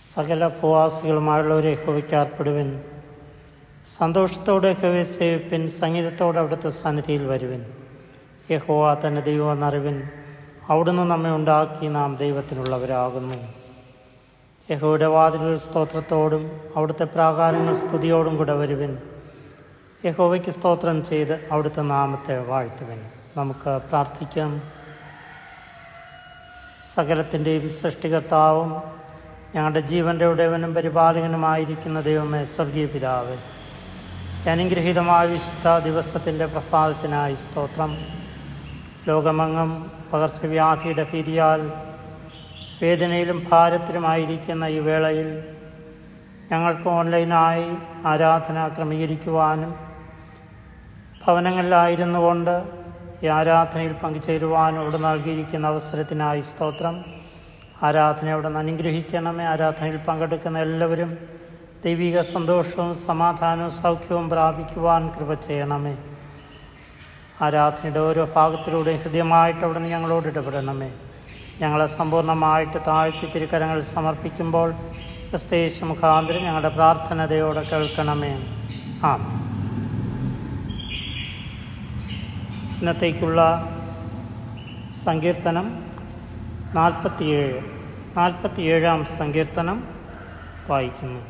സകല ഭൂവാസികളുമായുള്ളവരെ യഹോവയ്ക്കാർപ്പെടുവിൻ സന്തോഷത്തോടെ യഹോവയെ സേവിപ്പിൻ സംഗീതത്തോടെ അവിടുത്തെ സന്നിധിയിൽ വരുവിൻ യഹോവ തന്നെ ദൈവമെന്നറിവിൻ അവിടുന്ന് നമ്മെ ഉണ്ടാക്കി നാം ദൈവത്തിനുള്ളവരാകുന്നു യഹോയുടെ വാതിലുകൾ സ്തോത്രത്തോടും അവിടുത്തെ പ്രാകാരങ്ങൾ സ്തുതിയോടും കൂടെ വരുവിൻ യഹോവയ്ക്ക് സ്തോത്രം ചെയ്ത് അവിടുത്തെ നാമത്തെ വാഴ്ത്തുവിൻ നമുക്ക് പ്രാർത്ഥിക്കാം സകലത്തിൻ്റെയും സൃഷ്ടികർത്താവും ഞങ്ങളുടെ ജീവൻ്റെ ഉടയവനും പരിപാലകനുമായിരിക്കുന്ന ദൈവമേ സ്വർഗീയ പിതാവ് അനുഗ്രഹീതമായ വിശുദ്ധ ദിവസത്തിൻ്റെ പ്രഭാതത്തിനായി സ്തോത്രം ലോകമങ്ങും പകർച്ചവ്യാധിയുടെ ഭീതിയാൽ വേദനയിലും ഭാരത്തിലുമായിരിക്കുന്ന ഈ വേളയിൽ ഞങ്ങൾക്ക് ഓൺലൈനായി ആരാധന ക്രമീകരിക്കുവാനും ഭവനങ്ങളിലായിരുന്നു കൊണ്ട് ഈ ആരാധനയിൽ പങ്കുചേരുവാനും ഇവിടെ നൽകിയിരിക്കുന്ന അവസരത്തിനായി സ്തോത്രം ആരാധന അവിടെ നിന്ന് അനുഗ്രഹിക്കണമേ ആരാധനയിൽ പങ്കെടുക്കുന്ന എല്ലാവരും ദൈവിക സന്തോഷവും സമാധാനവും സൗഖ്യവും പ്രാപിക്കുവാൻ കൃപ ചെയ്യണമേ ആരാധനയുടെ ഓരോ ഭാഗത്തിലൂടെ ഹൃദയമായിട്ട് അവിടെ നിന്ന് ഞങ്ങളോട് ഇടപെടണമേ ഞങ്ങളെ സമ്പൂർണ്ണമായിട്ട് താഴ്ത്തി തിരുക്കരങ്ങൾ സമർപ്പിക്കുമ്പോൾ ക്രിസ്തേശ് മുഖാന്തരം ഞങ്ങളുടെ പ്രാർത്ഥനതയോടെ കേൾക്കണമേ ആ ഇന്നത്തേക്കുള്ള സങ്കീർത്തനം നാൽപ്പത്തിയേഴ് നാൽപ്പത്തിയേഴാം സങ്കീർത്തനം വായിക്കുന്നു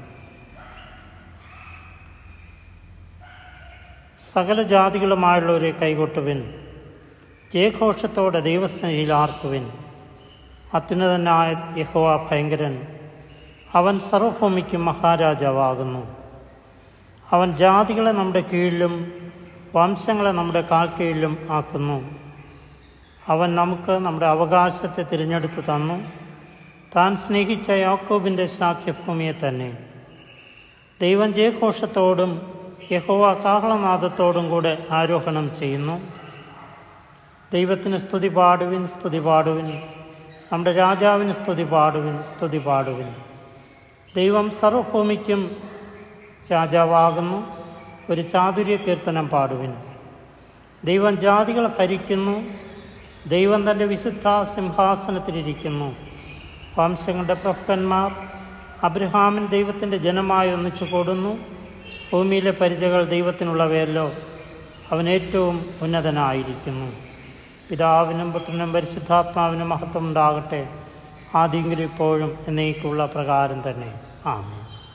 സകല ജാതികളുമായുള്ളവരെ കൈകൊട്ടുവിൻ ജയഘോഷത്തോടെ ദൈവസ്നേഹിയിൽ ആർക്കുവിൻ അത്യുന്നതനായ യഹോവ ഭയങ്കരൻ അവൻ സർവഭൂമിക്കും മഹാരാജാവാകുന്നു അവൻ ജാതികളെ നമ്മുടെ കീഴിലും വംശങ്ങളെ നമ്മുടെ കാൽ കീഴിലും ആക്കുന്നു അവൻ നമുക്ക് നമ്മുടെ അവകാശത്തെ തിരഞ്ഞെടുത്ത് തന്നു താൻ സ്നേഹിച്ച യാക്കോബിൻ്റെ സാഖ്യഭൂമിയെ തന്നെ ദൈവം ജയഘോഷത്തോടും യഹോവ കാഹളനാദത്തോടും കൂടെ ആരോഹണം ചെയ്യുന്നു ദൈവത്തിന് സ്തുതി പാടുവിൻ സ്തുതി പാടുവിൻ നമ്മുടെ രാജാവിന് സ്തുതി പാടുവിൻ സ്തുതി പാടുവിൻ ദൈവം സർവഭൂമിക്കും രാജാവാകുന്നു ഒരു ചാതുര്യ കീർത്തനം പാടുവിൻ ദൈവം ജാതികളെ ഭരിക്കുന്നു ദൈവം തൻ്റെ വിശുദ്ധ സിംഹാസനത്തിലിരിക്കുന്നു വംശങ്ങളുടെ പ്രഭുക്കന്മാർ അബ്രഹാമിൻ ദൈവത്തിൻ്റെ ജനമായി ഒന്നിച്ചു കൂടുന്നു ഭൂമിയിലെ പരിചകൾ ദൈവത്തിനുള്ളവയല്ലോ അവൻ ഏറ്റവും ഉന്നതനായിരിക്കുന്നു പിതാവിനും പുത്രനും പരിശുദ്ധാത്മാവിനും മഹത്വം ഉണ്ടാകട്ടെ ആദ്യമെങ്കിലും ഇപ്പോഴും എന്നേക്കുള്ള പ്രകാരം തന്നെ ആമേ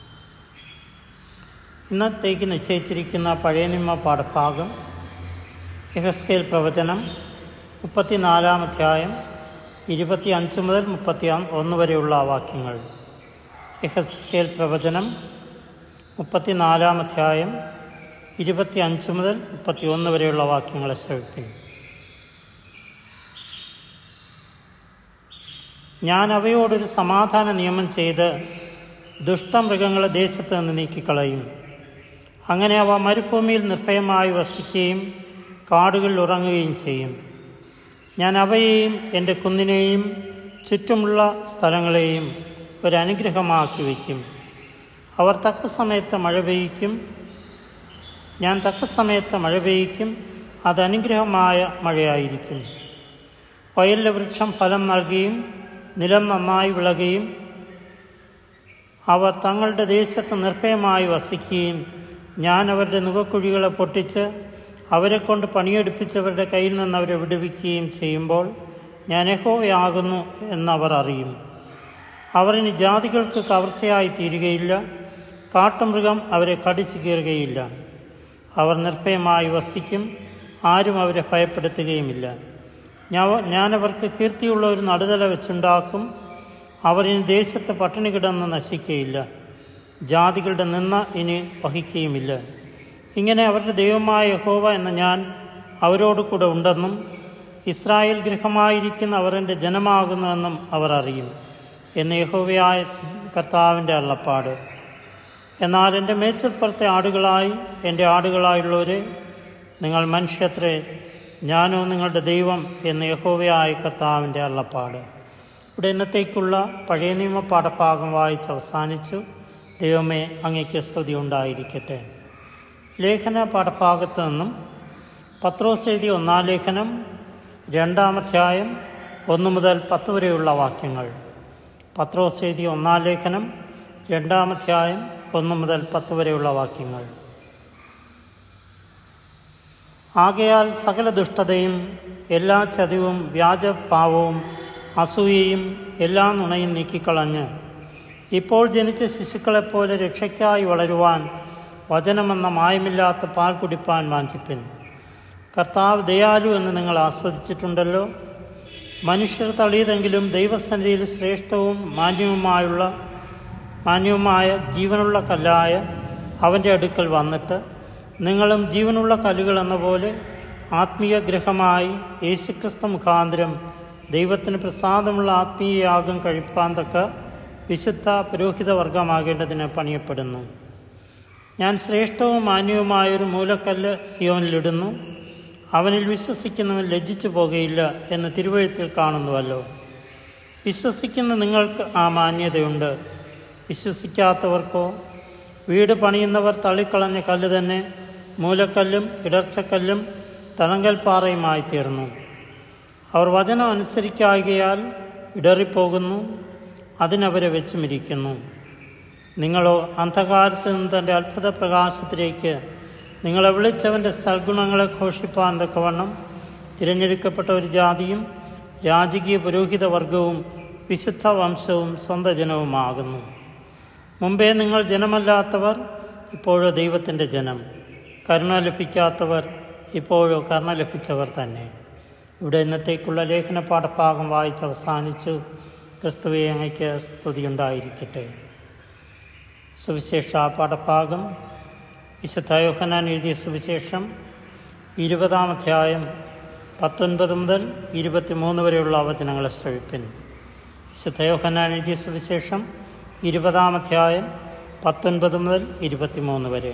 ഇന്നത്തേക്ക് നിശ്ചയിച്ചിരിക്കുന്ന പഴയ നിയമ പാഠഭാഗം എഹസ്കേൽ പ്രവചനം മുപ്പത്തിനാലാം അധ്യായം ഇരുപത്തി അഞ്ച് മുതൽ മുപ്പത്തി ഒന്ന് വരെയുള്ള വാക്യങ്ങൾ എഹസ്കേൽ പ്രവചനം മുപ്പത്തിനാലാം അധ്യായം ഇരുപത്തി അഞ്ച് മുതൽ മുപ്പത്തി ഒന്ന് വരെയുള്ള വാക്യങ്ങളെ ശ്രമിക്കും ഞാൻ അവയോടൊരു സമാധാന നിയമം ചെയ്ത് ദുഷ്ടമൃഗങ്ങളെ ദേശത്ത് നിന്ന് നീക്കിക്കളയും അങ്ങനെ അവ മരുഭൂമിയിൽ നിർഭയമായി വസിക്കുകയും കാടുകളിൽ ഉറങ്ങുകയും ചെയ്യും ഞാൻ അവയെയും എൻ്റെ കുന്നിനെയും ചുറ്റുമുള്ള സ്ഥലങ്ങളെയും ഒരനുഗ്രഹമാക്കി വയ്ക്കും അവർ തക്ക സമയത്ത് മഴ പെയ്യ്ക്കും ഞാൻ തക്ക സമയത്ത് മഴ പെയ്യ്ക്കും അത് അനുഗ്രഹമായ മഴയായിരിക്കും വയലിലെ വൃക്ഷം ഫലം നൽകുകയും നിലം നന്നായി വിളകുകയും അവർ തങ്ങളുടെ ദേശത്ത് നിർഭയമായി വസിക്കുകയും ഞാൻ അവരുടെ മുഖക്കുഴികളെ പൊട്ടിച്ച് അവരെ കൊണ്ട് പണിയെടുപ്പിച്ചവരുടെ കയ്യിൽ നിന്ന് അവരെ വിടുവിക്കുകയും ചെയ്യുമ്പോൾ ഞാൻ യഹോവയാകുന്നു എന്നവർ അറിയും അവർ ഇനി ജാതികൾക്ക് കവർച്ചയായി തീരുകയില്ല കാട്ടുമൃഗം അവരെ കടിച്ചു കീറുകയില്ല അവർ നിർഭയമായി വസിക്കും ആരും അവരെ ഭയപ്പെടുത്തുകയുമില്ല ഞാൻ ഞാനവർക്ക് കീർത്തിയുള്ള ഒരു നടുതല വെച്ചുണ്ടാക്കും അവർ ഇനി ദേശത്ത് പട്ടിണി കിടന്ന് നശിക്കുകയില്ല ജാതികളുടെ നിന്ന ഇനി വഹിക്കുകയുമില്ല ഇങ്ങനെ അവരുടെ ദൈവമായ യഹോവ എന്ന ഞാൻ അവരോട് കൂടെ ഉണ്ടെന്നും ഇസ്രായേൽ ഗൃഹമായിരിക്കുന്ന അവർ എൻ്റെ ജനമാകുന്നുവെന്നും അവർ അറിയും എന്ന് യഹോവയായ കർത്താവിൻ്റെ അള്ളപ്പാട് എന്നാൽ എൻ്റെ മേച്ചിൽപ്പുറത്തെ ആടുകളായി എൻ്റെ ആടുകളായുള്ളവരെ നിങ്ങൾ മനുഷ്യത്രേ ഞാനോ നിങ്ങളുടെ ദൈവം എന്ന് യഹോവയായ കർത്താവിൻ്റെ അള്ളപ്പാട് ഇവിടെ ഇന്നത്തേക്കുള്ള പഴയ നിയമ പാഠഭാഗം വായിച്ച് അവസാനിച്ചു ദൈവമേ അങ്ങയ്ക്ക് സ്തുതി ഉണ്ടായിരിക്കട്ടെ ലേഖന പാഠഭാഗത്ത് നിന്നും പത്രോസ് എഴുതിയ ഒന്നാം ലേഖനം രണ്ടാമധ്യായം ഒന്ന് മുതൽ പത്ത് വരെയുള്ള വാക്യങ്ങൾ പത്രോസ് എഴുതിയ ഒന്നാം ലേഖനം രണ്ടാമധ്യായം ഒന്ന് മുതൽ പത്ത് വരെയുള്ള വാക്യങ്ങൾ ആകയാൽ സകല ദുഷ്ടതയും എല്ലാ ചതിവും വ്യാജഭാവവും അസൂയയും എല്ലാ നുണയും നീക്കിക്കളഞ്ഞ് ഇപ്പോൾ ജനിച്ച ശിശുക്കളെപ്പോലെ രക്ഷയ്ക്കായി വളരുവാൻ വചനമെന്ന മായമില്ലാത്ത പാൽ കുടിപ്പാൻ വാഞ്ചിപ്പിൻ കർത്താവ് ദയാലു എന്ന് നിങ്ങൾ ആസ്വദിച്ചിട്ടുണ്ടല്ലോ മനുഷ്യർ തള്ളിയതെങ്കിലും ദൈവസന്നിധിയിൽ ശ്രേഷ്ഠവും മാന്യവുമായുള്ള മാന്യവുമായ ജീവനുള്ള കല്ലായ അവൻ്റെ അടുക്കൽ വന്നിട്ട് നിങ്ങളും ജീവനുള്ള കല്ലുകൾ എന്ന പോലെ ആത്മീയ ഗ്രഹമായി യേശുക്രിസ്തു മുഖാന്തരം ദൈവത്തിന് പ്രസാദമുള്ള ആത്മീയ യാഗം കഴിപ്പാൻ തക്ക വിശുദ്ധ പുരോഹിത വർഗമാകേണ്ടതിന് പണിയപ്പെടുന്നു ഞാൻ ശ്രേഷ്ഠവും മാന്യവുമായൊരു മൂലക്കല്ല് സിയോനിലിടുന്നു അവനിൽ വിശ്വസിക്കുന്നവൻ ലജ്ജിച്ചു പോകുകയില്ല എന്ന് തിരുവഴുത്തിൽ കാണുന്നുവല്ലോ വിശ്വസിക്കുന്ന നിങ്ങൾക്ക് ആ മാന്യതയുണ്ട് വിശ്വസിക്കാത്തവർക്കോ വീട് പണിയുന്നവർ തള്ളിക്കളഞ്ഞ കല്ല് തന്നെ മൂലക്കല്ലും ഇടർച്ചക്കല്ലും തണങ്കൽപ്പാറയുമായി തീർന്നു അവർ വചനം അനുസരിക്കായകയാൽ ഇടറിപ്പോകുന്നു അതിനവരെ വെച്ചുമിരിക്കുന്നു നിങ്ങളോ അന്ധകാരത്തിൽ നിന്ന് തൻ്റെ അത്ഭുത പ്രകാശത്തിലേക്ക് നിങ്ങളെ വിളിച്ചവൻ്റെ സൽഗുണങ്ങളെ ഘോഷിപ്പാൻ തക്കവണ്ണം തിരഞ്ഞെടുക്കപ്പെട്ട ഒരു ജാതിയും രാജകീയ പുരോഹിത വർഗവും വിശുദ്ധ വംശവും സ്വന്തം ജനവുമാകുന്നു മുമ്പേ നിങ്ങൾ ജനമല്ലാത്തവർ ഇപ്പോഴോ ദൈവത്തിൻ്റെ ജനം കരുണ ലഭിക്കാത്തവർ ഇപ്പോഴോ കരുണ ലഭിച്ചവർ തന്നെ ഇവിടെ ഇന്നത്തേക്കുള്ള ലേഖന പാഠഭാഗം വായിച്ച് അവസാനിച്ചു ക്രിസ്തുവെ അങ്ങയ്ക്ക് സ്തുതിയുണ്ടായിരിക്കട്ടെ സുവിശേഷ പാഠഭാഗം വിശുദ്ധ യോഹനാൻ എഴുതിയ സുവിശേഷം ഇരുപതാം അധ്യായം പത്തൊൻപത് മുതൽ ഇരുപത്തിമൂന്ന് വരെയുള്ള വചനങ്ങളെ ശ്രവിപ്പിൻ വിശുദ്ധ യോഹനാൻ എഴുതിയ സുവിശേഷം ഇരുപതാം അധ്യായം പത്തൊൻപത് മുതൽ ഇരുപത്തിമൂന്ന് വരെ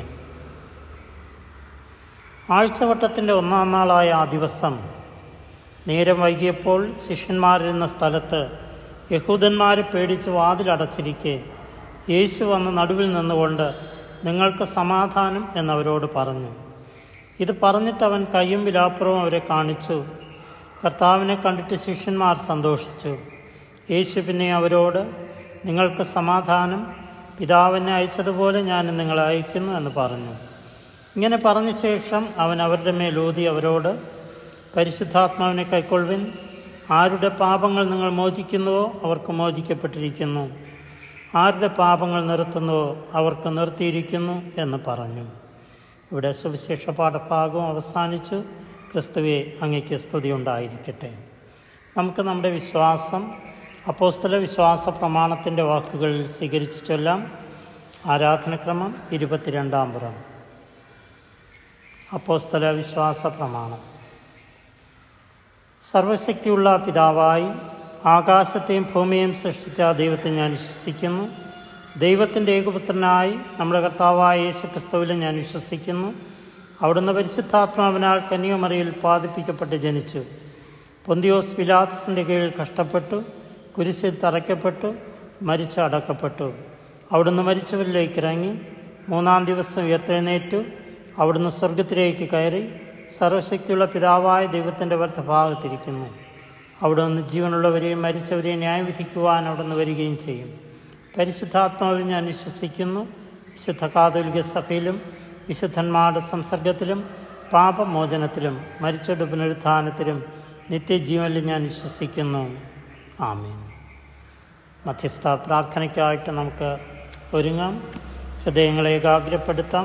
ആഴ്ചവട്ടത്തിൻ്റെ ഒന്നാം നാളായ ആ ദിവസം നേരം വൈകിയപ്പോൾ ശിഷ്യന്മാരിരുന്ന സ്ഥലത്ത് യഹൂദന്മാരെ പേടിച്ച് വാതിലടച്ചിരിക്കെ യേശു വന്ന് നടുവിൽ നിന്നുകൊണ്ട് നിങ്ങൾക്ക് സമാധാനം എന്നവരോട് പറഞ്ഞു ഇത് പറഞ്ഞിട്ട് അവൻ കയ്യും വിലാപ്പുറവും അവരെ കാണിച്ചു കർത്താവിനെ കണ്ടിട്ട് ശിഷ്യന്മാർ സന്തോഷിച്ചു യേശു പിന്നെ അവരോട് നിങ്ങൾക്ക് സമാധാനം പിതാവിനെ അയച്ചതുപോലെ ഞാൻ നിങ്ങളെ അയക്കുന്നു എന്ന് പറഞ്ഞു ഇങ്ങനെ പറഞ്ഞ ശേഷം അവൻ അവരുടെ മേലൂതി അവരോട് പരിശുദ്ധാത്മാവിനെ കൈക്കൊള്ളുവിൻ ആരുടെ പാപങ്ങൾ നിങ്ങൾ മോചിക്കുന്നുവോ അവർക്ക് മോചിക്കപ്പെട്ടിരിക്കുന്നു ആരുടെ പാപങ്ങൾ നിർത്തുന്നുവോ അവർക്ക് നിർത്തിയിരിക്കുന്നു എന്ന് പറഞ്ഞു ഇവിടെ സുവിശേഷ പാഠഭാഗവും അവസാനിച്ചു ക്രിസ്തുവെ അങ്ങയ്ക്ക് സ്തുതി ഉണ്ടായിരിക്കട്ടെ നമുക്ക് നമ്മുടെ വിശ്വാസം അപ്പോസ്തല വിശ്വാസ പ്രമാണത്തിൻ്റെ വാക്കുകൾ സ്വീകരിച്ചു ചൊല്ലാം ആരാധനക്രമം ഇരുപത്തിരണ്ടാം പുറം അപ്പോസ്തല വിശ്വാസ പ്രമാണം സർവശക്തിയുള്ള പിതാവായി ആകാശത്തെയും ഭൂമിയെയും സൃഷ്ടിച്ച ദൈവത്തെ ഞാൻ വിശ്വസിക്കുന്നു ദൈവത്തിൻ്റെ ഏകപുത്രനായി നമ്മുടെ കർത്താവായ യേശു ക്രിസ്തുവിലും ഞാൻ വിശ്വസിക്കുന്നു അവിടുന്ന് പരിശുദ്ധാത്മാവിനാൽ കന്യാമറിയിൽ ഉൽപ്പാദിപ്പിക്കപ്പെട്ട് ജനിച്ചു പൊന്തിയോസ് പിലാത്തസിൻ്റെ കീഴിൽ കഷ്ടപ്പെട്ടു കുരിശിൽ തറയ്ക്കപ്പെട്ടു മരിച്ച് അടക്കപ്പെട്ടു അവിടുന്ന് മരിച്ചവരിലേക്ക് ഇറങ്ങി മൂന്നാം ദിവസം ഉയർത്തെഴുന്നേറ്റു അവിടുന്ന് സ്വർഗത്തിലേക്ക് കയറി സർവശക്തിയുള്ള പിതാവായ ദൈവത്തിൻ്റെ വലത്തഭാഗത്തിരിക്കുന്നു അവിടെ നിന്ന് ജീവനുള്ളവരെയും മരിച്ചവരെയും ന്യായവിധിക്കുവാൻ അവിടെ നിന്ന് വരികയും ചെയ്യും പരിശുദ്ധാത്മാവിൽ ഞാൻ വിശ്വസിക്കുന്നു വിശുദ്ധ കാതോലിക സഭയിലും വിശുദ്ധന്മാരുടെ സംസർഗത്തിലും പാപമോചനത്തിലും മരിച്ചവരുടെ പുനരുത്ഥാനത്തിലും നിത്യജീവനിലും ഞാൻ വിശ്വസിക്കുന്നു ആമീൻ മധ്യസ്ഥ പ്രാർത്ഥനയ്ക്കായിട്ട് നമുക്ക് ഒരുങ്ങാം ഹൃദയങ്ങളെ ഏകാഗ്രപ്പെടുത്താം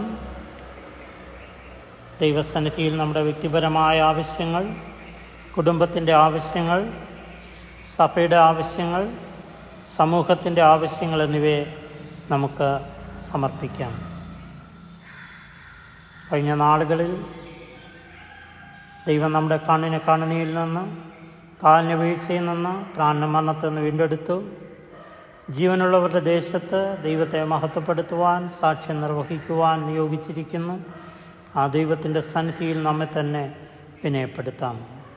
ദൈവസന്നിധിയിൽ നമ്മുടെ വ്യക്തിപരമായ ആവശ്യങ്ങൾ കുടുംബത്തിൻ്റെ ആവശ്യങ്ങൾ സഭയുടെ ആവശ്യങ്ങൾ സമൂഹത്തിൻ്റെ ആവശ്യങ്ങൾ എന്നിവയെ നമുക്ക് സമർപ്പിക്കാം കഴിഞ്ഞ നാളുകളിൽ ദൈവം നമ്മുടെ കണ്ണിനെ കണ്ണുനീരിൽ നിന്ന് കാലിന് വീഴ്ചയിൽ നിന്ന് പ്രാണമരണത്തിൽ നിന്ന് വീണ്ടെടുത്തു ജീവനുള്ളവരുടെ ദേശത്ത് ദൈവത്തെ മഹത്വപ്പെടുത്തുവാൻ സാക്ഷ്യം നിർവഹിക്കുവാൻ നിയോഗിച്ചിരിക്കുന്നു ആ ദൈവത്തിൻ്റെ സന്നിധിയിൽ നമ്മെ തന്നെ വിനയപ്പെടുത്താം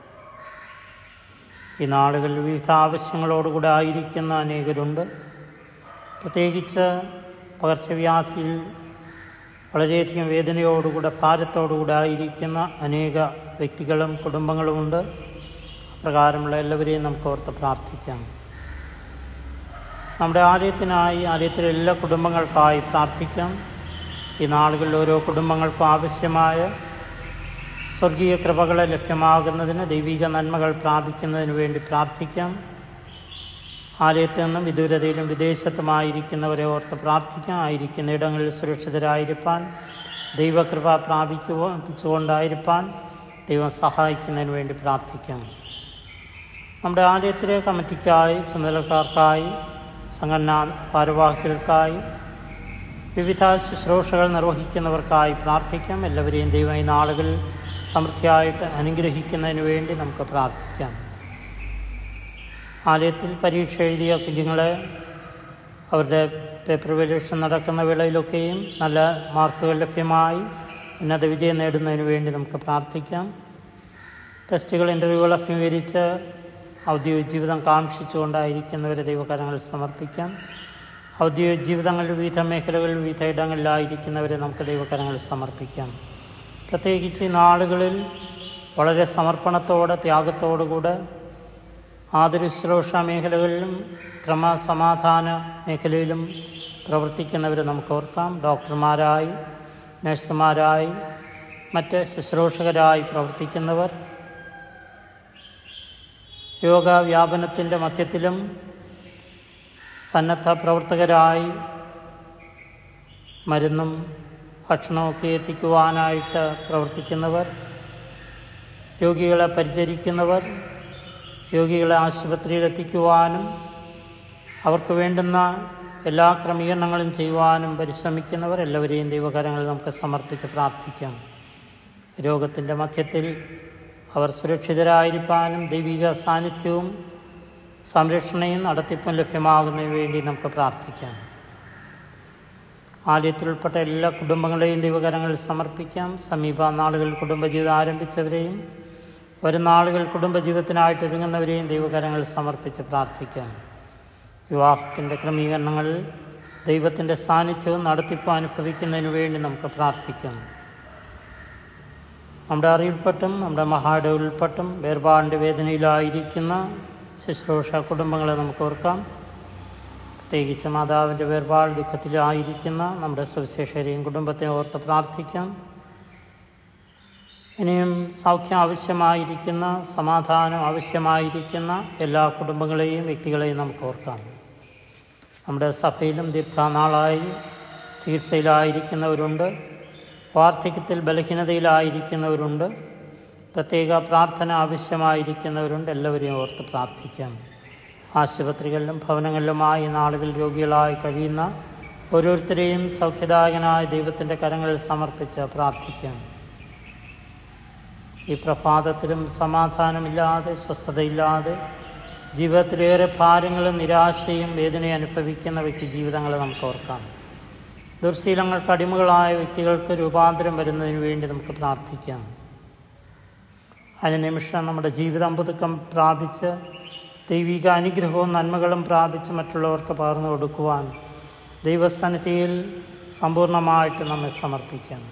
ഈ നാളുകളിൽ വിവിധ ആവശ്യങ്ങളോടുകൂടെ ആയിരിക്കുന്ന അനേകരുണ്ട് പ്രത്യേകിച്ച് പകർച്ചവ്യാധിയിൽ വളരെയധികം വേദനയോടുകൂടെ ഭാരത്തോടുകൂടെ ആയിരിക്കുന്ന അനേക വ്യക്തികളും കുടുംബങ്ങളുമുണ്ട് അപ്രകാരമുള്ള എല്ലാവരെയും നമുക്ക് ഓർത്ത് പ്രാർത്ഥിക്കാം നമ്മുടെ ആലയത്തിനായി ആലയത്തിലെ എല്ലാ കുടുംബങ്ങൾക്കായി പ്രാർത്ഥിക്കാം ഈ നാളുകളിൽ ഓരോ കുടുംബങ്ങൾക്കും ആവശ്യമായ സ്വർഗീയ കൃപകളെ ലഭ്യമാകുന്നതിന് ദൈവിക നന്മകൾ പ്രാപിക്കുന്നതിന് വേണ്ടി പ്രാർത്ഥിക്കാം ആലയത്തിൽ നിന്നും വിദൂരതയിലും വിദേശത്തുമായിരിക്കുന്നവരെ ഓർത്ത് പ്രാർത്ഥിക്കാം ആയിരിക്കുന്ന ഇടങ്ങളിൽ സുരക്ഷിതരായിരിക്കാൻ ദൈവകൃപ പ്രാപിക്കുകൊണ്ടായിരിക്കാൻ ദൈവം സഹായിക്കുന്നതിന് വേണ്ടി പ്രാർത്ഥിക്കാം നമ്മുടെ ആലയത്തിലെ കമ്മിറ്റിക്കായി ചുമതലക്കാർക്കായി സംഘടനാ ഭാരവാഹികൾക്കായി വിവിധ ശുശ്രൂഷകൾ നിർവഹിക്കുന്നവർക്കായി പ്രാർത്ഥിക്കാം എല്ലാവരെയും ദൈവം ഈ നാളുകളിൽ സമൃദ്ധിയായിട്ട് അനുഗ്രഹിക്കുന്നതിന് വേണ്ടി നമുക്ക് പ്രാർത്ഥിക്കാം ആലയത്തിൽ പരീക്ഷ എഴുതിയ കുഞ്ഞുങ്ങളെ അവരുടെ പേപ്പർ വാല്യൂഷൻ നടക്കുന്ന വേളയിലൊക്കെയും നല്ല മാർക്കുകൾ ലഭ്യമായി ഉന്നത വിജയം നേടുന്നതിന് വേണ്ടി നമുക്ക് പ്രാർത്ഥിക്കാം ടെസ്റ്റുകൾ ഇൻ്റർവ്യൂകൾ അഭിമുഖീകരിച്ച് ഔദ്യോഗിക ജീവിതം കാക്ഷിച്ചുകൊണ്ടായിരിക്കുന്നവരെ ദൈവകരങ്ങളിൽ സമർപ്പിക്കാം ഔദ്യോഗിക ജീവിതങ്ങളിൽ വിവിധ മേഖലകളിൽ വിവിധ ഇടങ്ങളിലായിരിക്കുന്നവരെ നമുക്ക് ദൈവകരങ്ങളിൽ സമർപ്പിക്കാം പ്രത്യേകിച്ച് ഈ നാളുകളിൽ വളരെ സമർപ്പണത്തോടെ ത്യാഗത്തോടുകൂടെ ആതുരശുശ്രൂഷ മേഖലകളിലും ക്രമസമാധാന മേഖലയിലും പ്രവർത്തിക്കുന്നവരെ നമുക്ക് ഓർക്കാം ഡോക്ടർമാരായി നഴ്സുമാരായി മറ്റ് ശുശ്രൂഷകരായി പ്രവർത്തിക്കുന്നവർ രോഗവ്യാപനത്തിൻ്റെ മധ്യത്തിലും സന്നദ്ധ പ്രവർത്തകരായി മരുന്നും ഭക്ഷണമൊക്കെ എത്തിക്കുവാനായിട്ട് പ്രവർത്തിക്കുന്നവർ രോഗികളെ പരിചരിക്കുന്നവർ രോഗികളെ ആശുപത്രിയിൽ എത്തിക്കുവാനും അവർക്ക് വേണ്ടുന്ന എല്ലാ ക്രമീകരണങ്ങളും ചെയ്യുവാനും പരിശ്രമിക്കുന്നവർ എല്ലാവരെയും ദൈവകരങ്ങളിൽ നമുക്ക് സമർപ്പിച്ച് പ്രാർത്ഥിക്കാം രോഗത്തിൻ്റെ മധ്യത്തിൽ അവർ സുരക്ഷിതരായിരിക്കാനും ദൈവിക സാന്നിധ്യവും സംരക്ഷണയും നടത്തിപ്പും ലഭ്യമാകുന്നതിന് വേണ്ടി നമുക്ക് പ്രാർത്ഥിക്കാം ആലയത്തിൽ ഉൾപ്പെട്ട എല്ലാ കുടുംബങ്ങളെയും ദൈവകരങ്ങളിൽ സമർപ്പിക്കാം സമീപ നാളുകളിൽ കുടുംബജീവിതം ആരംഭിച്ചവരെയും വരും നാളുകൾ കുടുംബജീവിതത്തിനായിട്ട് ഒരുങ്ങുന്നവരെയും ദൈവകരങ്ങളിൽ സമർപ്പിച്ച് പ്രാർത്ഥിക്കാം വിവാഹത്തിൻ്റെ ക്രമീകരണങ്ങളിൽ ദൈവത്തിൻ്റെ സാന്നിധ്യവും നടത്തിപ്പും അനുഭവിക്കുന്നതിന് വേണ്ടി നമുക്ക് പ്രാർത്ഥിക്കാം നമ്മുടെ അറിവിൽപ്പെട്ടും നമ്മുടെ മഹാടവിൽപ്പെട്ടും വേർപാടിൻ്റെ വേദനയിലായിരിക്കുന്ന ശുശ്രൂഷ കുടുംബങ്ങളെ നമുക്ക് ഓർക്കാം പ്രത്യേകിച്ച് മാതാവിൻ്റെ വേർപാട് ദുഃഖത്തിലായിരിക്കുന്ന നമ്മുടെ സുവിശേഷരെയും കുടുംബത്തെ ഓർത്ത് പ്രാർത്ഥിക്കാം ഇനിയും സൗഖ്യം ആവശ്യമായിരിക്കുന്ന സമാധാനം ആവശ്യമായിരിക്കുന്ന എല്ലാ കുടുംബങ്ങളെയും വ്യക്തികളെയും നമുക്ക് ഓർക്കാം നമ്മുടെ സഭയിലും ദീർഘനാളായി ചികിത്സയിലായിരിക്കുന്നവരുണ്ട് വാർദ്ധക്യത്തിൽ ബലഹീനതയിലായിരിക്കുന്നവരുണ്ട് പ്രത്യേക പ്രാർത്ഥന ആവശ്യമായിരിക്കുന്നവരുണ്ട് എല്ലാവരെയും ഓർത്ത് പ്രാർത്ഥിക്കാം ആശുപത്രികളിലും ഭവനങ്ങളിലുമായി നാളുകൾ രോഗികളായി കഴിയുന്ന ഓരോരുത്തരെയും സൗഖ്യദായകനായ ദൈവത്തിൻ്റെ കരങ്ങളിൽ സമർപ്പിച്ച് പ്രാർത്ഥിക്കാം ഈ പ്രഭാതത്തിലും സമാധാനമില്ലാതെ സ്വസ്ഥതയില്ലാതെ ജീവിതത്തിലേറെ ഭാരങ്ങളും നിരാശയും വേദനയും അനുഭവിക്കുന്ന വ്യക്തി ജീവിതങ്ങളെ നമുക്ക് ഓർക്കാം ദുർശീലങ്ങൾക്ക് അടിമകളായ വ്യക്തികൾക്ക് രൂപാന്തരം വരുന്നതിന് വേണ്ടി നമുക്ക് പ്രാർത്ഥിക്കാം അനുനിമിഷം നമ്മുടെ ജീവിതം പുതുക്കം പ്രാപിച്ച് ദൈവിക അനുഗ്രഹവും നന്മകളും പ്രാപിച്ച് മറ്റുള്ളവർക്ക് പകർന്നു കൊടുക്കുവാൻ ദൈവസന്നിധിയിൽ സമ്പൂർണ്ണമായിട്ട് നമ്മെ സമർപ്പിക്കാം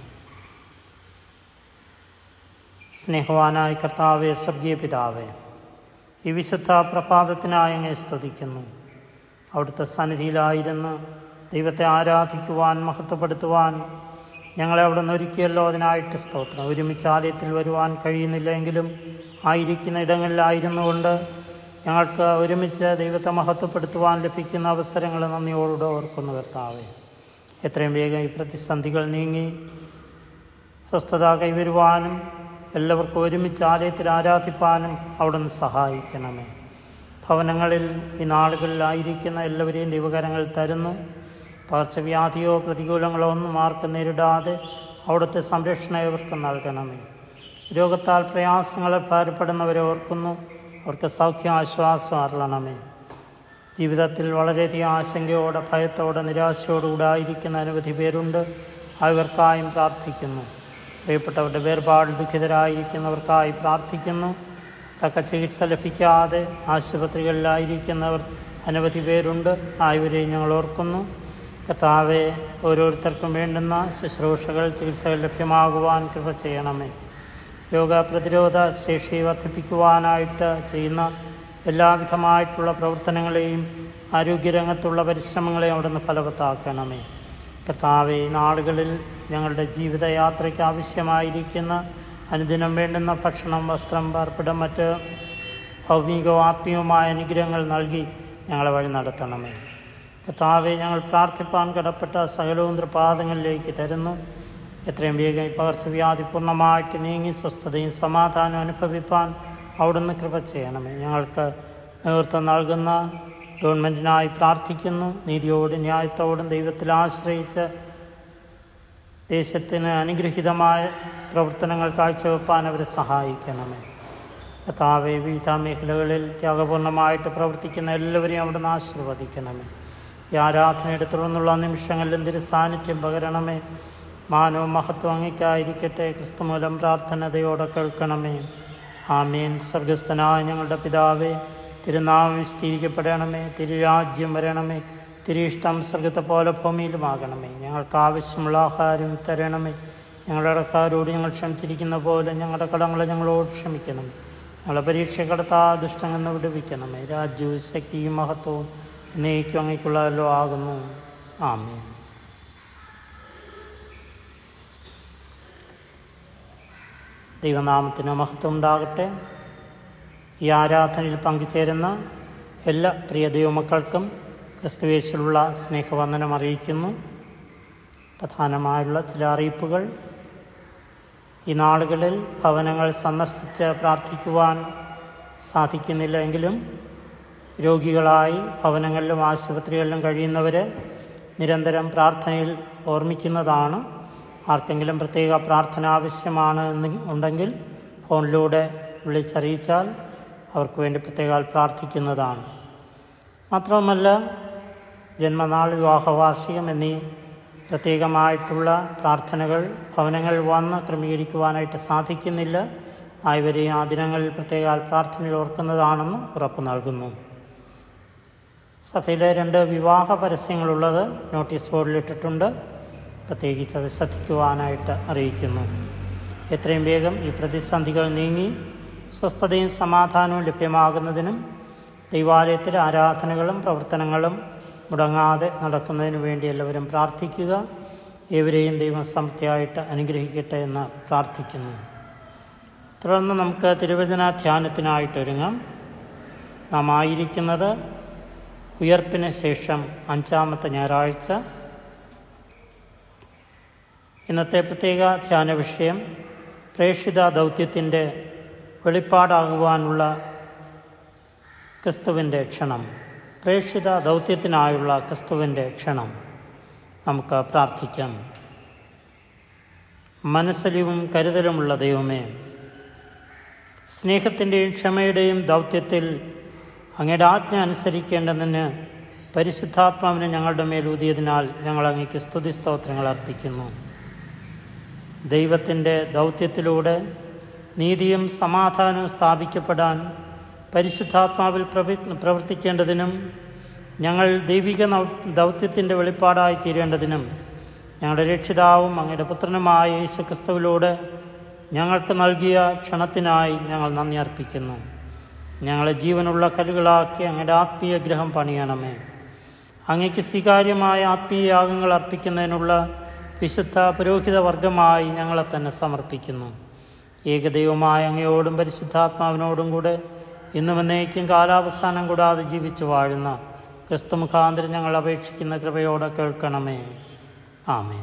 സ്നേഹവാനായ കർത്താവെ സ്വർഗീയ പിതാവേ ഈ വിശുദ്ധ പ്രഭാതത്തിനായി അങ്ങേ സ്തുതിക്കുന്നു അവിടുത്തെ സന്നിധിയിലായിരുന്ന് ദൈവത്തെ ആരാധിക്കുവാൻ മഹത്വപ്പെടുത്തുവാൻ ഞങ്ങളെ അവിടെ നിന്ന് ഒരുക്കിയല്ലോ അതിനായിട്ട് സ്തോത്രം ഒരുമിച്ച് ആലയത്തിൽ വരുവാൻ കഴിയുന്നില്ലെങ്കിലും ആയിരിക്കുന്ന ഇടങ്ങളിലായിരുന്നു കൊണ്ട് ഞങ്ങൾക്ക് ഒരുമിച്ച് ദൈവത്തെ മഹത്വപ്പെടുത്തുവാൻ ലഭിക്കുന്ന അവസരങ്ങൾ നന്ദിയോടുകൂടെ ഓർക്കുന്നു കർത്താവെ എത്രയും വേഗം ഈ പ്രതിസന്ധികൾ നീങ്ങി സ്വസ്ഥത കൈവരുവാനും എല്ലാവർക്കും ഒരുമിച്ച് ആലയത്തിൽ ആരാധിപ്പാനും അവിടുന്ന് സഹായിക്കണമേ ഭവനങ്ങളിൽ ഈ നാളുകളിലായിരിക്കുന്ന എല്ലാവരെയും ദൈവകരങ്ങൾ തരുന്നു പകർച്ചവ്യാധിയോ പ്രതികൂലങ്ങളോ ഒന്നും ആർക്കും നേരിടാതെ അവിടുത്തെ സംരക്ഷണം ഇവർക്ക് നൽകണമേ രോഗത്താൽ പ്രയാസങ്ങളെ ഭാരപ്പെടുന്നവരെ ഓർക്കുന്നു അവർക്ക് സൗഖ്യം ആശ്വാസം അരളണമേ ജീവിതത്തിൽ വളരെയധികം ആശങ്കയോടെ ഭയത്തോടെ നിരാശയോടുകൂടെ ആയിരിക്കുന്ന അനവധി പേരുണ്ട് അവർക്കായും പ്രാർത്ഥിക്കുന്നു പ്രിയപ്പെട്ടവരുടെ വേർപാട് ദുഃഖിതരായിരിക്കുന്നവർക്കായി പ്രാർത്ഥിക്കുന്നു തക്ക ചികിത്സ ലഭിക്കാതെ ആശുപത്രികളിലായിരിക്കുന്നവർ അനവധി പേരുണ്ട് ആയവരെ ഞങ്ങൾ ഓർക്കുന്നു കർത്താവെ ഓരോരുത്തർക്കും വേണ്ടുന്ന ശുശ്രൂഷകൾ ചികിത്സകൾ ലഭ്യമാകുവാൻ കൃപ ചെയ്യണമേ രോഗപ്രതിരോധ ശേഷി വർദ്ധിപ്പിക്കുവാനായിട്ട് ചെയ്യുന്ന എല്ലാവിധമായിട്ടുള്ള പ്രവർത്തനങ്ങളെയും ആരോഗ്യരംഗത്തുള്ള പരിശ്രമങ്ങളെ അവിടുന്ന് ഫലവത്താക്കണമേ കർത്താവെ ഈ നാളുകളിൽ ഞങ്ങളുടെ ജീവിതയാത്രയ്ക്ക് ആവശ്യമായിരിക്കുന്ന അനുദിനം വേണ്ടുന്ന ഭക്ഷണം വസ്ത്രം പാർപ്പിടം മറ്റ് ഭൗമികവും ആത്മീയവുമായ അനുഗ്രഹങ്ങൾ നൽകി ഞങ്ങളെ വഴി നടത്തണമേ കർത്താവെ ഞങ്ങൾ പ്രാർത്ഥിപ്പാൻ കടപ്പെട്ട സകലവും തൃപാദങ്ങളിലേക്ക് തരുന്നു എത്രയും വേഗം ഈ പകർച്ചവ്യാധി പൂർണ്ണമായിട്ട് നീങ്ങി സ്വസ്ഥതയും സമാധാനവും അനുഭവിപ്പാൻ അവിടുന്ന് കൃപ ചെയ്യണമേ ഞങ്ങൾക്ക് നേതൃത്വം നൽകുന്ന ഗവൺമെൻറ്റിനായി പ്രാർത്ഥിക്കുന്നു നീതിയോടും ന്യായത്തോടും ദൈവത്തിൽ ആശ്രയിച്ച് ദേശത്തിന് അനുഗ്രഹീതമായ പ്രവർത്തനങ്ങൾ കാഴ്ചവെപ്പാൻ അവരെ സഹായിക്കണമേ കർത്താവെ വിവിധ മേഖലകളിൽ ത്യാഗപൂർണ്ണമായിട്ട് പ്രവർത്തിക്കുന്ന എല്ലാവരെയും അവിടുന്ന് ആശീർവദിക്കണമേ ഈ ആരാധനയുടെ തുടർന്നുള്ള നിമിഷങ്ങളിലും തിരു സാന്നിധ്യം പകരണമേ മാനവും മഹത്വം അങ്ങിക്കായിരിക്കട്ടെ ക്രിസ്തുമൂലം പ്രാർത്ഥനതയോടെ കേൾക്കണമേ ആമീൻ സ്വർഗസ്ഥനായ ഞങ്ങളുടെ പിതാവേ തിരുനാമം വിസ്തീരിക്കപ്പെടണമേ തിരുരാജ്യം വരണമേ തിരിഷ്ടം സ്വർഗത്തെ പോലെ ഭൂമിയിലുമാകണമേ ഞങ്ങൾക്ക് ആവശ്യമുള്ള ആഹാരം തരണമേ ഞങ്ങളുടെ കടക്കാരോട് ഞങ്ങൾ ക്ഷമിച്ചിരിക്കുന്ന പോലെ ഞങ്ങളുടെ കടങ്ങളെ ഞങ്ങളോട് ക്ഷമിക്കണമേ ഞങ്ങളെ പരീക്ഷ കടത്താ ദുഷ്ടമെന്ന് വിടുവിക്കണമേ രാജ്യവും ശക്തിയും മഹത്വവും എന്നേക്കും അങ്ങേക്കുള്ളതല്ലോ ആകുന്നു ആമേൻ ദൈവനാമത്തിന് മഹത്വം ഉണ്ടാകട്ടെ ഈ ആരാധനയിൽ പങ്കുചേരുന്ന എല്ലാ പ്രിയ ദൈവമക്കൾക്കും ക്രിസ്തുവേശിലുള്ള സ്നേഹവന്ദനം അറിയിക്കുന്നു പ്രധാനമായുള്ള ചില അറിയിപ്പുകൾ ഈ നാളുകളിൽ ഭവനങ്ങൾ സന്ദർശിച്ച് പ്രാർത്ഥിക്കുവാൻ സാധിക്കുന്നില്ല എങ്കിലും രോഗികളായി ഭവനങ്ങളിലും ആശുപത്രികളിലും കഴിയുന്നവർ നിരന്തരം പ്രാർത്ഥനയിൽ ഓർമ്മിക്കുന്നതാണ് ആർക്കെങ്കിലും പ്രത്യേക പ്രാർത്ഥന ആവശ്യമാണ് എന്ന് ഉണ്ടെങ്കിൽ ഫോണിലൂടെ വിളിച്ചറിയിച്ചാൽ അവർക്ക് വേണ്ടി പ്രത്യേകം പ്രാർത്ഥിക്കുന്നതാണ് മാത്രവുമല്ല ജന്മനാൾ വിവാഹ വാർഷികം എന്നീ പ്രത്യേകമായിട്ടുള്ള പ്രാർത്ഥനകൾ ഭവനങ്ങളിൽ വന്ന് ക്രമീകരിക്കുവാനായിട്ട് സാധിക്കുന്നില്ല ആയവരെയും ആ ദിനങ്ങളിൽ പ്രത്യേക പ്രാർത്ഥനയിൽ ഓർക്കുന്നതാണെന്ന് ഉറപ്പ് നൽകുന്നു സഭയിലെ രണ്ട് വിവാഹ പരസ്യങ്ങളുള്ളത് നോട്ടീസ് ബോർഡിൽ ഇട്ടിട്ടുണ്ട് പ്രത്യേകിച്ച് അത് ശ്രദ്ധിക്കുവാനായിട്ട് അറിയിക്കുന്നു എത്രയും വേഗം ഈ പ്രതിസന്ധികൾ നീങ്ങി സ്വസ്ഥതയും സമാധാനവും ലഭ്യമാകുന്നതിനും ദൈവാലയത്തിലെ ആരാധനകളും പ്രവർത്തനങ്ങളും മുടങ്ങാതെ നടക്കുന്നതിന് വേണ്ടി എല്ലാവരും പ്രാർത്ഥിക്കുക ഏവരെയും ദൈവം സമൃദ്ധിയായിട്ട് അനുഗ്രഹിക്കട്ടെ എന്ന് പ്രാർത്ഥിക്കുന്നു തുടർന്ന് നമുക്ക് തിരുവചന ധ്യാനത്തിനായിട്ടൊരുങ്ങാം നാം ആയിരിക്കുന്നത് ഉയർപ്പിന് ശേഷം അഞ്ചാമത്തെ ഞായറാഴ്ച ഇന്നത്തെ പ്രത്യേക ധ്യാന വിഷയം പ്രേക്ഷിത ദൗത്യത്തിൻ്റെ വെളിപ്പാടാകുവാനുള്ള ക്രിസ്തുവിൻ്റെ ക്ഷണം പ്രേക്ഷിത ദൗത്യത്തിനായുള്ള ക്രിസ്തുവിൻ്റെ ക്ഷണം നമുക്ക് പ്രാർത്ഥിക്കാം മനസ്സലിവും കരുതലുമുള്ള ദൈവമേ സ്നേഹത്തിൻ്റെയും ക്ഷമയുടെയും ദൗത്യത്തിൽ അങ്ങയുടെ ആജ്ഞ അനുസരിക്കേണ്ടതിന് പരിശുദ്ധാത്മാവിനെ ഞങ്ങളുടെ മേൽ ഊതിയതിനാൽ ഞങ്ങൾ അങ്ങേക്ക് സ്തുതി സ്തോത്രങ്ങൾ അർപ്പിക്കുന്നു ദൈവത്തിൻ്റെ ദൗത്യത്തിലൂടെ നീതിയും സമാധാനവും സ്ഥാപിക്കപ്പെടാൻ പരിശുദ്ധാത്മാവിൽ പ്രവി പ്രവർത്തിക്കേണ്ടതിനും ഞങ്ങൾ ദൈവിക ദൗത്യത്തിൻ്റെ വെളിപ്പാടായി തീരേണ്ടതിനും ഞങ്ങളുടെ രക്ഷിതാവും അങ്ങയുടെ പുത്രനുമായ യേശു ക്രിസ്തുവിലൂടെ ഞങ്ങൾക്ക് നൽകിയ ക്ഷണത്തിനായി ഞങ്ങൾ നന്ദി അർപ്പിക്കുന്നു ഞങ്ങളെ ജീവനുള്ള കല്ലുകളാക്കി അങ്ങയുടെ ആത്മീയ ഗ്രഹം പണിയണമേ അങ്ങയ്ക്ക് സ്വീകാര്യമായ ആത്മീയ യാഗങ്ങൾ അർപ്പിക്കുന്നതിനുള്ള വിശുദ്ധ പുരോഹിത വർഗമായി ഞങ്ങളെ തന്നെ സമർപ്പിക്കുന്നു ഏകദൈവമായ അങ്ങയോടും പരിശുദ്ധാത്മാവിനോടും കൂടെ ഇന്നും എന്നേക്കും കാലാവസാനം കൂടാതെ ജീവിച്ചു വാഴുന്ന ക്രിസ്തു മുഖാന്തരം ഞങ്ങൾ അപേക്ഷിക്കുന്ന കൃപയോടെ കേൾക്കണമേ ആമേൻ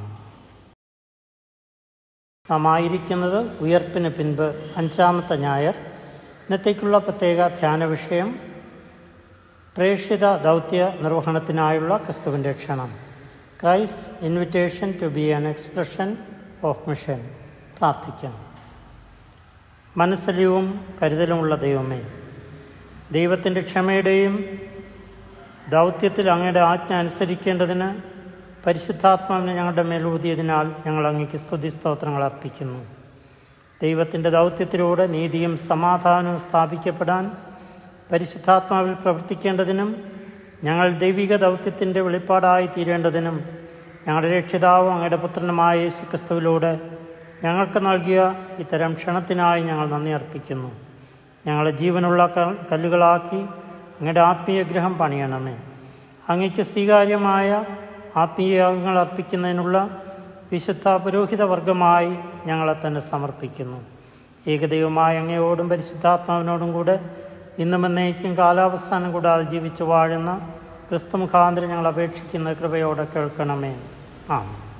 നാം ആയിരിക്കുന്നത് ഉയർപ്പിന് പിൻപ് അഞ്ചാമത്തെ ഞായർ ഇന്നത്തേക്കുള്ള പ്രത്യേക ധ്യാന വിഷയം പ്രേക്ഷിത ദൗത്യ നിർവഹണത്തിനായുള്ള ക്രിസ്തുവിൻ്റെ ക്ഷണം ക്രൈസ് invitation to be an expression of mission പ്രാർത്ഥിക്കാം മനസ്സലിവും കരുതലുമുള്ള ദൈവമേ ദൈവത്തിൻ്റെ ക്ഷമയുടെയും ദൗത്യത്തിൽ അങ്ങയുടെ ആജ്ഞ അനുസരിക്കേണ്ടതിന് പരിശുദ്ധാത്മാവിനെ ഞങ്ങളുടെ മേൽ ഊതിയതിനാൽ ഞങ്ങൾ അങ്ങേക്ക് സ്തുതി സ്തോത്രങ്ങൾ അർപ്പിക്കുന്നു ദൈവത്തിൻ്റെ ദൗത്യത്തിലൂടെ നീതിയും സമാധാനവും സ്ഥാപിക്കപ്പെടാൻ പരിശുദ്ധാത്മാവിൽ പ്രവർത്തിക്കേണ്ടതിനും ഞങ്ങൾ ദൈവിക ദൗത്യത്തിൻ്റെ വെളിപ്പാടായി തീരേണ്ടതിനും ഞങ്ങളുടെ രക്ഷിതാവും അങ്ങയുടെ പുത്രനുമായ യേശു ക്രിസ്തുവിലൂടെ ഞങ്ങൾക്ക് നൽകിയ ഇത്തരം ക്ഷണത്തിനായി ഞങ്ങൾ നന്ദി അർപ്പിക്കുന്നു ഞങ്ങളെ ജീവനുള്ള കല്ലുകളാക്കി അങ്ങയുടെ ആത്മീയ ഗ്രഹം പണിയണമേ അങ്ങയ്ക്ക് സ്വീകാര്യമായ ആത്മീയങ്ങൾ അർപ്പിക്കുന്നതിനുള്ള വിശുദ്ധ പുരോഹിത വർഗമായി ഞങ്ങളെ തന്നെ സമർപ്പിക്കുന്നു ഏകദൈവമായ അങ്ങയോടും പരിശുദ്ധാത്മാവിനോടും കൂടെ ഇന്നും എന്നേക്കും കാലാവസ്ഥാനം കൂടാതെ ജീവിച്ചു വാഴുന്ന ക്രിസ്തു മുഖാന്തരം ഞങ്ങൾ അപേക്ഷിക്കുന്ന കൃപയോടെ കേൾക്കണമേ ആ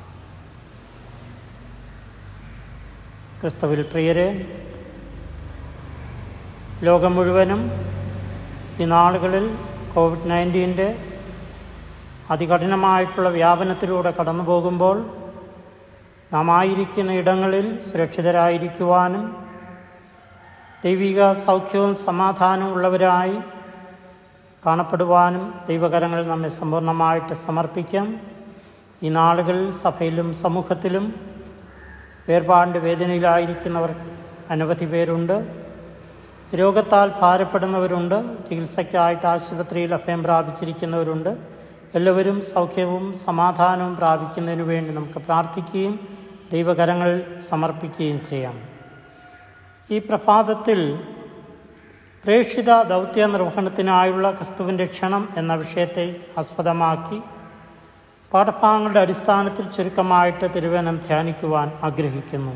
ക്രിസ്തുവിൽ പ്രിയരെ ലോകം മുഴുവനും ഈ നാളുകളിൽ കോവിഡ് നയൻറ്റീൻ്റെ അതികഠിനമായിട്ടുള്ള വ്യാപനത്തിലൂടെ കടന്നു പോകുമ്പോൾ നാം ആയിരിക്കുന്ന ഇടങ്ങളിൽ സുരക്ഷിതരായിരിക്കുവാനും ദൈവിക സൗഖ്യവും സമാധാനവും ഉള്ളവരായി കാണപ്പെടുവാനും ദൈവകരങ്ങളിൽ നമ്മെ സമ്പൂർണ്ണമായിട്ട് സമർപ്പിക്കാം ഈ നാളുകളിൽ സഭയിലും സമൂഹത്തിലും വേർപാടിൻ്റെ വേദനയിലായിരിക്കുന്നവർ അനവധി പേരുണ്ട് രോഗത്താൽ ഭാരപ്പെടുന്നവരുണ്ട് ചികിത്സയ്ക്കായിട്ട് ആശുപത്രിയിൽ അഭയം പ്രാപിച്ചിരിക്കുന്നവരുണ്ട് എല്ലാവരും സൗഖ്യവും സമാധാനവും പ്രാപിക്കുന്നതിന് വേണ്ടി നമുക്ക് പ്രാർത്ഥിക്കുകയും ദൈവകരങ്ങൾ സമർപ്പിക്കുകയും ചെയ്യാം ഈ പ്രഭാതത്തിൽ പ്രേക്ഷിത ദൗത്യ നിർവഹണത്തിനായുള്ള ക്രിസ്തുവിൻ്റെ ക്ഷണം എന്ന വിഷയത്തെ ആസ്പദമാക്കി പാഠഭാഗങ്ങളുടെ അടിസ്ഥാനത്തിൽ ചുരുക്കമായിട്ട് തിരുവനം ധ്യാനിക്കുവാൻ ആഗ്രഹിക്കുന്നു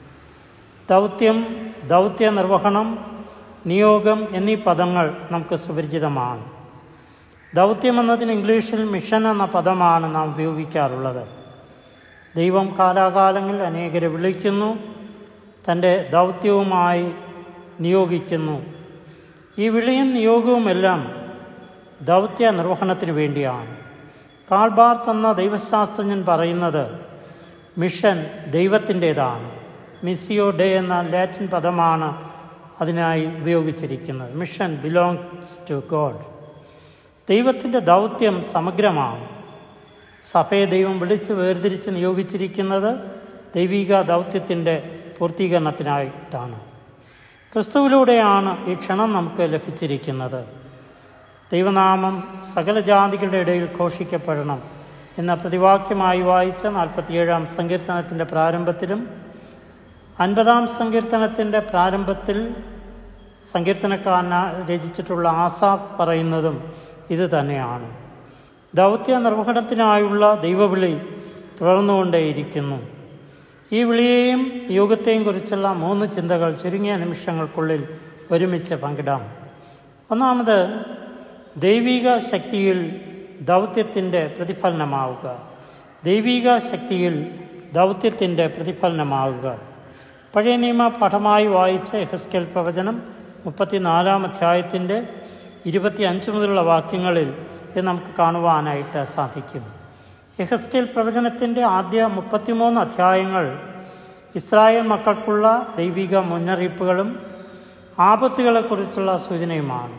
ദൗത്യം ദൗത്യ നിർവഹണം നിയോഗം എന്നീ പദങ്ങൾ നമുക്ക് സുപരിചിതമാണ് ദൗത്യം എന്നതിന് ഇംഗ്ലീഷിൽ മിഷൻ എന്ന പദമാണ് നാം ഉപയോഗിക്കാറുള്ളത് ദൈവം കാലാകാലങ്ങളിൽ അനേകരെ വിളിക്കുന്നു തൻ്റെ ദൗത്യവുമായി നിയോഗിക്കുന്നു ഈ വിളിയും നിയോഗവുമെല്ലാം ദൗത്യ നിർവഹണത്തിന് വേണ്ടിയാണ് കാൾബാർത്ത് എന്ന ദൈവശാസ്ത്രജ്ഞൻ പറയുന്നത് മിഷൻ ദൈവത്തിൻ്റേതാണ് മിസിയോ ഡേ എന്ന ലാറ്റിൻ പദമാണ് അതിനായി ഉപയോഗിച്ചിരിക്കുന്നത് മിഷൻ ബിലോങ്സ് ടു ഗോഡ് ദൈവത്തിൻ്റെ ദൗത്യം സമഗ്രമാണ് സഭയെ ദൈവം വിളിച്ച് വേർതിരിച്ച് നിയോഗിച്ചിരിക്കുന്നത് ദൈവിക ദൗത്യത്തിൻ്റെ പൂർത്തീകരണത്തിനായിട്ടാണ് ക്രിസ്തുവിലൂടെയാണ് ഈ ക്ഷണം നമുക്ക് ലഭിച്ചിരിക്കുന്നത് ദൈവനാമം സകല ജാതികളുടെ ഇടയിൽ ഘോഷിക്കപ്പെടണം എന്ന പ്രതിവാക്യമായി വായിച്ച നാൽപ്പത്തിയേഴാം സങ്കീർത്തനത്തിൻ്റെ പ്രാരംഭത്തിലും അൻപതാം സങ്കീർത്തനത്തിൻ്റെ പ്രാരംഭത്തിൽ സങ്കീർത്തനക്കാരന രചിച്ചിട്ടുള്ള ആസാഫ് പറയുന്നതും ഇത് തന്നെയാണ് ദൗത്യ നിർവഹണത്തിനായുള്ള ദൈവവിളി തുടർന്നുകൊണ്ടേയിരിക്കുന്നു ഈ വിളിയെയും യോഗത്തെയും കുറിച്ചുള്ള മൂന്ന് ചിന്തകൾ ചുരുങ്ങിയ നിമിഷങ്ങൾക്കുള്ളിൽ ഒരുമിച്ച് പങ്കിടാം ഒന്നാമത് ദൈവിക ശക്തിയിൽ ദൗത്യത്തിൻ്റെ പ്രതിഫലനമാവുക ദൈവിക ശക്തിയിൽ ദൗത്യത്തിൻ്റെ പ്രതിഫലനമാവുക പഴയ നിയമ പാഠമായി വായിച്ച എഹസ്കേൽ പ്രവചനം മുപ്പത്തിനാലാം അധ്യായത്തിൻ്റെ ഇരുപത്തി അഞ്ച് മുതലുള്ള വാക്യങ്ങളിൽ ഇത് നമുക്ക് കാണുവാനായിട്ട് സാധിക്കും യഹസ്കേൽ പ്രവചനത്തിൻ്റെ ആദ്യ മുപ്പത്തിമൂന്ന് അധ്യായങ്ങൾ ഇസ്രായേൽ മക്കൾക്കുള്ള ദൈവിക മുന്നറിയിപ്പുകളും ആപത്തുകളെക്കുറിച്ചുള്ള സൂചനയുമാണ്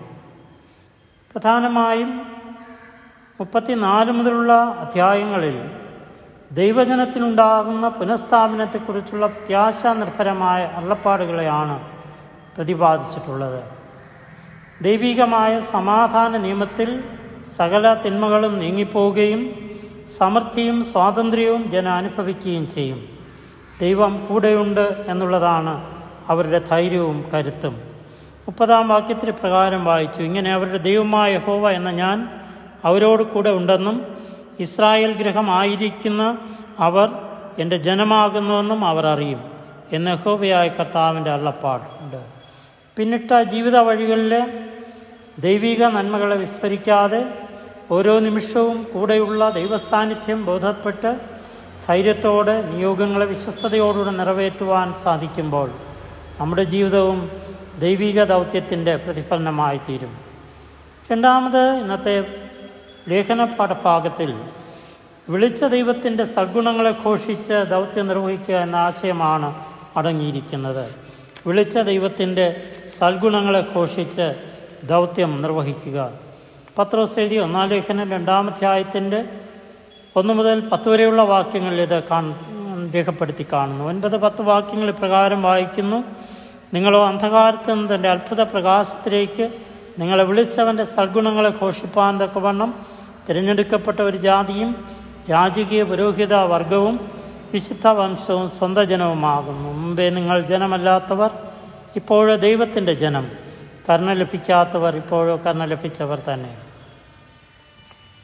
പ്രധാനമായും മുപ്പത്തിനാല് മുതലുള്ള അധ്യായങ്ങളിൽ ദൈവജനത്തിനുണ്ടാകുന്ന പുനഃസ്ഥാപനത്തെക്കുറിച്ചുള്ള പ്രത്യാശ നിർഭരമായ അള്ളപ്പാടുകളെയാണ് പ്രതിപാദിച്ചിട്ടുള്ളത് ദൈവികമായ സമാധാന നിയമത്തിൽ സകല തിന്മകളും നീങ്ങിപ്പോവുകയും സമൃദ്ധിയും സ്വാതന്ത്ര്യവും ജനം അനുഭവിക്കുകയും ചെയ്യും ദൈവം കൂടെയുണ്ട് എന്നുള്ളതാണ് അവരുടെ ധൈര്യവും കരുത്തും മുപ്പതാം വാക്യത്തിന് പ്രകാരം വായിച്ചു ഇങ്ങനെ അവരുടെ ദൈവമായ ഹോവ എന്ന ഞാൻ അവരോട് കൂടെ ഉണ്ടെന്നും ഇസ്രായേൽ ഗ്രഹമായിരിക്കുന്ന അവർ എൻ്റെ ജനമാകുന്നുവെന്നും അവർ അറിയും എന്ന് ഹോവയായ കർത്താവിൻ്റെ അള്ളപ്പാടുണ്ട് പിന്നിട്ട ജീവിത വഴികളിലെ ദൈവിക നന്മകളെ വിസ്മരിക്കാതെ ഓരോ നിമിഷവും കൂടെയുള്ള ദൈവസാന്നിധ്യം ബോധപ്പെട്ട് ധൈര്യത്തോടെ നിയോഗങ്ങളെ വിശ്വസ്തയോടുകൂടെ നിറവേറ്റുവാൻ സാധിക്കുമ്പോൾ നമ്മുടെ ജീവിതവും ദൈവിക ദൗത്യത്തിൻ്റെ പ്രതിഫലനമായി തീരും രണ്ടാമത് ഇന്നത്തെ ലേഖന പാഠഭാഗത്തിൽ വിളിച്ച ദൈവത്തിൻ്റെ സദ്ഗുണങ്ങളെ ഘോഷിച്ച് ദൗത്യം നിർവഹിക്കുക എന്ന ആശയമാണ് അടങ്ങിയിരിക്കുന്നത് വിളിച്ച ദൈവത്തിൻ്റെ സൽഗുണങ്ങളെ ഘോഷിച്ച് ദൗത്യം നിർവഹിക്കുക പത്രോസ് എഴുതിയ ഒന്നാം ലേഖനം രണ്ടാമധ്യായത്തിൻ്റെ ഒന്ന് മുതൽ പത്ത് വരെയുള്ള വാക്യങ്ങളിൽ ഇത് കാണ രേഖപ്പെടുത്തി കാണുന്നു ഒൻപത് പത്ത് വാക്യങ്ങൾ പ്രകാരം വായിക്കുന്നു നിങ്ങളോ അന്ധകാരത്തിൽ നിന്ന് തൻ്റെ അത്ഭുത പ്രകാശത്തിലേക്ക് നിങ്ങളെ വിളിച്ചവൻ്റെ സൽഗുണങ്ങളെ ഘോഷിപ്പാൻ തക്കവണ്ണം തിരഞ്ഞെടുക്കപ്പെട്ട ഒരു ജാതിയും രാജകീയ പുരോഹിത വർഗവും വിശുദ്ധ വംശവും സ്വന്തം ജനവുമാകുന്നു മുമ്പേ നിങ്ങൾ ജനമല്ലാത്തവർ ഇപ്പോഴോ ദൈവത്തിൻ്റെ ജനം കർണ ലഭിക്കാത്തവർ ഇപ്പോഴോ കർണ ലഭിച്ചവർ തന്നെ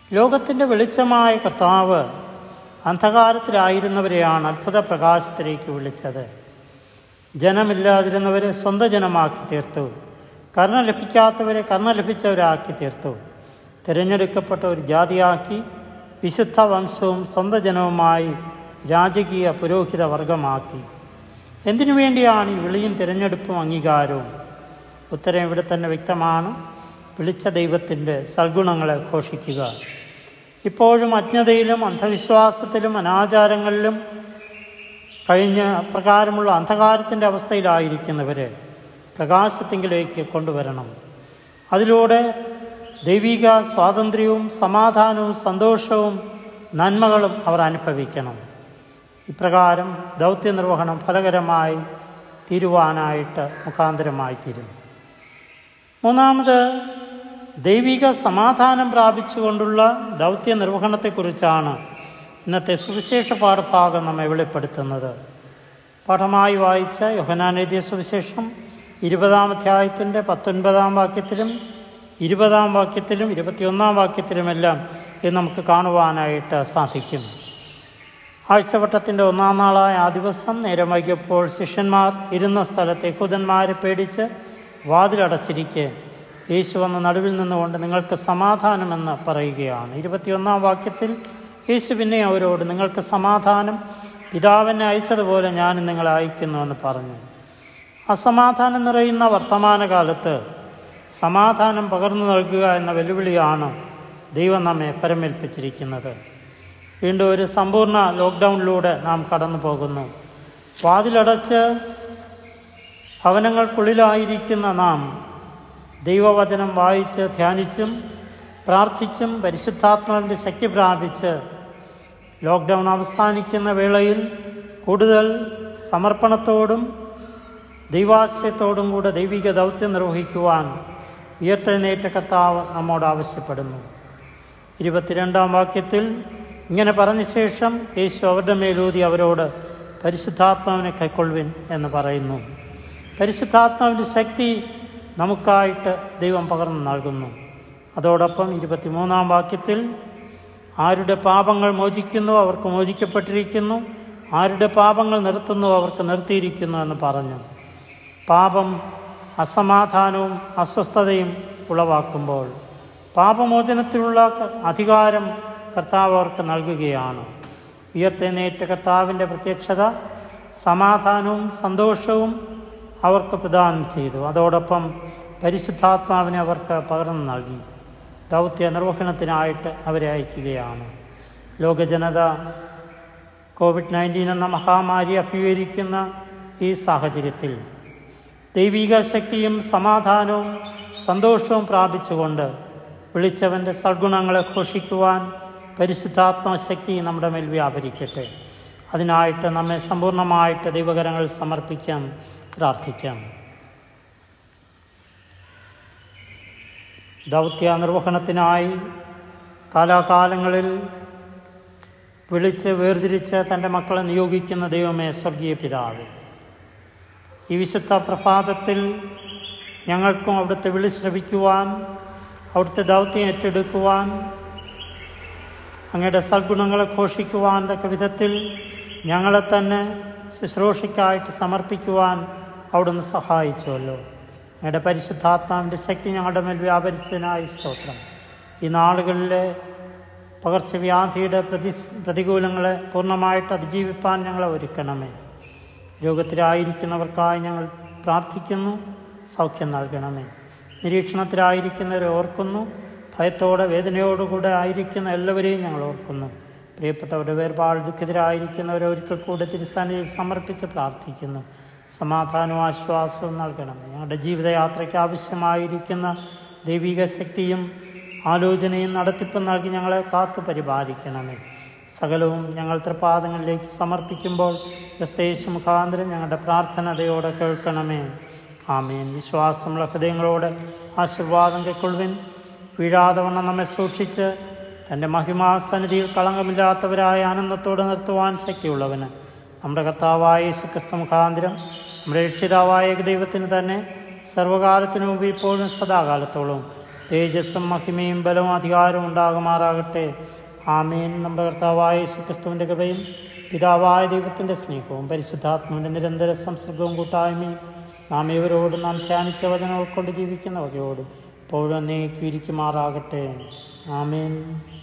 ലോകത്തിൻ്റെ വെളിച്ചമായ കർത്താവ് അന്ധകാരത്തിലായിരുന്നവരെയാണ് അത്ഭുത പ്രകാശത്തിലേക്ക് വിളിച്ചത് ജനമില്ലാതിരുന്നവരെ സ്വന്തം ജനമാക്കി തീർത്തു കരുണ ലഭിക്കാത്തവരെ കരുണ ലഭിച്ചവരാക്കി തീർത്തു തിരഞ്ഞെടുക്കപ്പെട്ട ഒരു ജാതിയാക്കി വിശുദ്ധ വംശവും സ്വന്തം ജനവുമായി രാജകീയ പുരോഹിത വർഗമാക്കി എന്തിനു വേണ്ടിയാണ് ഈ വിളിയും തിരഞ്ഞെടുപ്പും അംഗീകാരവും ഉത്തരം ഇവിടെ തന്നെ വ്യക്തമാണ് വിളിച്ച ദൈവത്തിൻ്റെ സൽഗുണങ്ങളെ ഘോഷിക്കുക ഇപ്പോഴും അജ്ഞതയിലും അന്ധവിശ്വാസത്തിലും അനാചാരങ്ങളിലും കഴിഞ്ഞ് അപ്രകാരമുള്ള അന്ധകാരത്തിൻ്റെ അവസ്ഥയിലായിരിക്കുന്നവരെ പ്രകാശത്തിങ്കിലേക്ക് കൊണ്ടുവരണം അതിലൂടെ ദൈവിക സ്വാതന്ത്ര്യവും സമാധാനവും സന്തോഷവും നന്മകളും അവർ അനുഭവിക്കണം ഇപ്രകാരം ദൗത്യ നിർവഹണം ഫലകരമായി തീരുവാനായിട്ട് മുഖാന്തരമായി തീരും മൂന്നാമത് ദൈവിക സമാധാനം പ്രാപിച്ചുകൊണ്ടുള്ള ദൗത്യ നിർവഹണത്തെക്കുറിച്ചാണ് ഇന്നത്തെ സുവിശേഷ പാഠഭാഗം നമ്മെ വെളിപ്പെടുത്തുന്നത് പാഠമായി വായിച്ച യോഹനാനെഴുതിയ സുവിശേഷം ഇരുപതാം അധ്യായത്തിൻ്റെ പത്തൊൻപതാം വാക്യത്തിലും ഇരുപതാം വാക്യത്തിലും ഇരുപത്തിയൊന്നാം വാക്യത്തിലുമെല്ലാം ഇത് നമുക്ക് കാണുവാനായിട്ട് സാധിക്കും ആഴ്ചവട്ടത്തിൻ്റെ ഒന്നാം നാളായ ആ ദിവസം നേരം വൈകിയപ്പോൾ ശിഷ്യന്മാർ ഇരുന്ന സ്ഥലത്ത് യഹൂദന്മാരെ പേടിച്ച് വാതിലടച്ചിരിക്കെ യേശു വന്ന് നടുവിൽ നിന്നുകൊണ്ട് നിങ്ങൾക്ക് സമാധാനമെന്ന് പറയുകയാണ് ഇരുപത്തിയൊന്നാം വാക്യത്തിൽ യേശു പിന്നെ അവരോട് നിങ്ങൾക്ക് സമാധാനം പിതാവിനെ അയച്ചതുപോലെ ഞാൻ നിങ്ങളെ അയക്കുന്നുവെന്ന് പറഞ്ഞു അസമാധാനം നിറയുന്ന വർത്തമാനകാലത്ത് സമാധാനം പകർന്നു നൽകുക എന്ന വെല്ലുവിളിയാണ് ദൈവം നമ്മെ പരമേൽപ്പിച്ചിരിക്കുന്നത് വീണ്ടും ഒരു സമ്പൂർണ്ണ ലോക്ക്ഡൗണിലൂടെ നാം കടന്നു പോകുന്നു വാതിലടച്ച് ഭവനങ്ങൾക്കുള്ളിലായിരിക്കുന്ന നാം ദൈവവചനം വായിച്ച് ധ്യാനിച്ചും പ്രാർത്ഥിച്ചും പരിശുദ്ധാത്മാവിൻ്റെ ശക്തി പ്രാപിച്ച് ലോക്ക്ഡൗൺ അവസാനിക്കുന്ന വേളയിൽ കൂടുതൽ സമർപ്പണത്തോടും ദൈവാശ്രയത്തോടും കൂടെ ദൈവിക ദൗത്യം നിർവഹിക്കുവാൻ ഉയർത്തെഴുന്നേറ്റ കർത്താവ് നമ്മോട് ആവശ്യപ്പെടുന്നു ഇരുപത്തിരണ്ടാം വാക്യത്തിൽ ഇങ്ങനെ പറഞ്ഞ ശേഷം യേശു അവരുടെ മേലൂതി അവരോട് പരിശുദ്ധാത്മാവിനെ കൈക്കൊള്ളുവിൻ എന്ന് പറയുന്നു പരിശുദ്ധാത്മാവിൻ്റെ ശക്തി നമുക്കായിട്ട് ദൈവം പകർന്നു നൽകുന്നു അതോടൊപ്പം ഇരുപത്തിമൂന്നാം വാക്യത്തിൽ ആരുടെ പാപങ്ങൾ മോചിക്കുന്നു അവർക്ക് മോചിക്കപ്പെട്ടിരിക്കുന്നു ആരുടെ പാപങ്ങൾ നിർത്തുന്നു അവർക്ക് നിർത്തിയിരിക്കുന്നു എന്ന് പറഞ്ഞു പാപം അസമാധാനവും അസ്വസ്ഥതയും ഉളവാക്കുമ്പോൾ പാപമോചനത്തിലുള്ള അധികാരം കർത്താവ് അവർക്ക് നൽകുകയാണ് ഉയർത്തെഴുന്നേറ്റ കർത്താവിൻ്റെ പ്രത്യക്ഷത സമാധാനവും സന്തോഷവും അവർക്ക് പ്രദാനം ചെയ്തു അതോടൊപ്പം പരിശുദ്ധാത്മാവിനെ അവർക്ക് പകർന്നു നൽകി ദൗത്യ നിർവഹണത്തിനായിട്ട് അവരെ അയക്കുകയാണ് ലോകജനത കോവിഡ് നയൻറ്റീൻ എന്ന മഹാമാരി അഭിമുഖീകരിക്കുന്ന ഈ സാഹചര്യത്തിൽ ദൈവിക ശക്തിയും സമാധാനവും സന്തോഷവും പ്രാപിച്ചുകൊണ്ട് വിളിച്ചവൻ്റെ സദ്ഗുണങ്ങളെ ഘോഷിക്കുവാൻ പരിശുദ്ധാത്മശക്തി നമ്മുടെ മേൽ വ്യാപരിക്കട്ടെ അതിനായിട്ട് നമ്മെ സമ്പൂർണ്ണമായിട്ട് ദൈവകരങ്ങൾ സമർപ്പിക്കാം പ്രാർത്ഥിക്കാം ദൗത്യ നിർവഹണത്തിനായി കാലാകാലങ്ങളിൽ വിളിച്ച് വേർതിരിച്ച് തൻ്റെ മക്കളെ നിയോഗിക്കുന്ന ദൈവമേ സ്വർഗീയ പിതാവ് ഈ വിശുദ്ധ പ്രഭാതത്തിൽ ഞങ്ങൾക്കും അവിടുത്തെ വിളി ശ്രവിക്കുവാൻ അവിടുത്തെ ദൗത്യം ഏറ്റെടുക്കുവാൻ അങ്ങയുടെ സദ്ഗുണങ്ങളെ ഘോഷിക്കുവാൻ തക്ക വിധത്തിൽ ഞങ്ങളെ തന്നെ ശുശ്രൂഷയ്ക്കായിട്ട് സമർപ്പിക്കുവാൻ അവിടുന്ന് സഹായിച്ചുവല്ലോ അങ്ങയുടെ പരിശുദ്ധാത്മാവിൻ്റെ ശക്തി ഞങ്ങളുടെ മേൽ വ്യാപരിച്ചതിനായി സ്തോത്രം ഈ നാളുകളിലെ പകർച്ചവ്യാധിയുടെ പ്രതി പ്രതികൂലങ്ങളെ പൂർണ്ണമായിട്ട് അതിജീവിപ്പാൻ ഞങ്ങളെ ഒരുക്കണമേ രോഗത്തിലായിരിക്കുന്നവർക്കായി ഞങ്ങൾ പ്രാർത്ഥിക്കുന്നു സൗഖ്യം നൽകണമേ നിരീക്ഷണത്തിലായിരിക്കുന്നവരെ ഓർക്കുന്നു ഭയത്തോടെ വേദനയോടുകൂടെ ആയിരിക്കുന്ന എല്ലാവരെയും ഞങ്ങൾ ഓർക്കുന്നു പ്രിയപ്പെട്ടവരുടെ വേർപാട് ദുഃഖിതരായിരിക്കുന്നവരെ ഒരിക്കൽ കൂടെ തിരുസന്നിധിയിൽ സമർപ്പിച്ച് പ്രാർത്ഥിക്കുന്നു സമാധാനവും ആശ്വാസവും നൽകണമേ ഞങ്ങളുടെ ജീവിതയാത്രയ്ക്ക് ആവശ്യമായിരിക്കുന്ന ദൈവിക ശക്തിയും ആലോചനയും നടത്തിപ്പും നൽകി ഞങ്ങളെ കാത്തു പരിപാലിക്കണമേ സകലവും ഞങ്ങൾ തൃപാദങ്ങളിലേക്ക് സമർപ്പിക്കുമ്പോൾ ക്രിസ്തേശു മുഖാന്തരം ഞങ്ങളുടെ പ്രാർത്ഥനതയോടെ കേൾക്കണമേ ആമേൻ വിശ്വാസമുള്ള ഹൃദയങ്ങളോട് ആശീർവാദം കൈക്കൊള്ളുവിൻ വീഴാതെ വണ്ണം നമ്മെ സൂക്ഷിച്ച് തൻ്റെ മഹിമാസന്നിധിയിൽ കളങ്കമില്ലാത്തവരായ ആനന്ദത്തോടെ നിർത്തുവാൻ ശക്തിയുള്ളവന് നമ്മുടെ കർത്താവായ യേശുക്രിസ്തു മുഖാന്തരം നമ്മുടെ രക്ഷിതാവായ ദൈവത്തിന് തന്നെ സർവകാലത്തിനും ഇപ്പോഴും സദാകാലത്തോളം തേജസ്സും മഹിമയും ബലവും അധികാരവും ഉണ്ടാകുമാറാകട്ടെ ആമേൻ നമ്മുടെ കർത്താവായ യേശുക്രിസ്തുവിൻ്റെ കൃപയും പിതാവായ ദൈവത്തിൻ്റെ സ്നേഹവും പരിശുദ്ധാത്മാവിൻ്റെ നിരന്തര സംസർഗവും കൂട്ടായ്മയും നാം ഇവരോടും നാം ധ്യാനിച്ച വചനം ഉൾക്കൊണ്ട് ജീവിക്കുന്ന വകയോടും ഇപ്പോഴും നീക്കിയിരിക്കുമാറാകട്ടെ ആമേൻ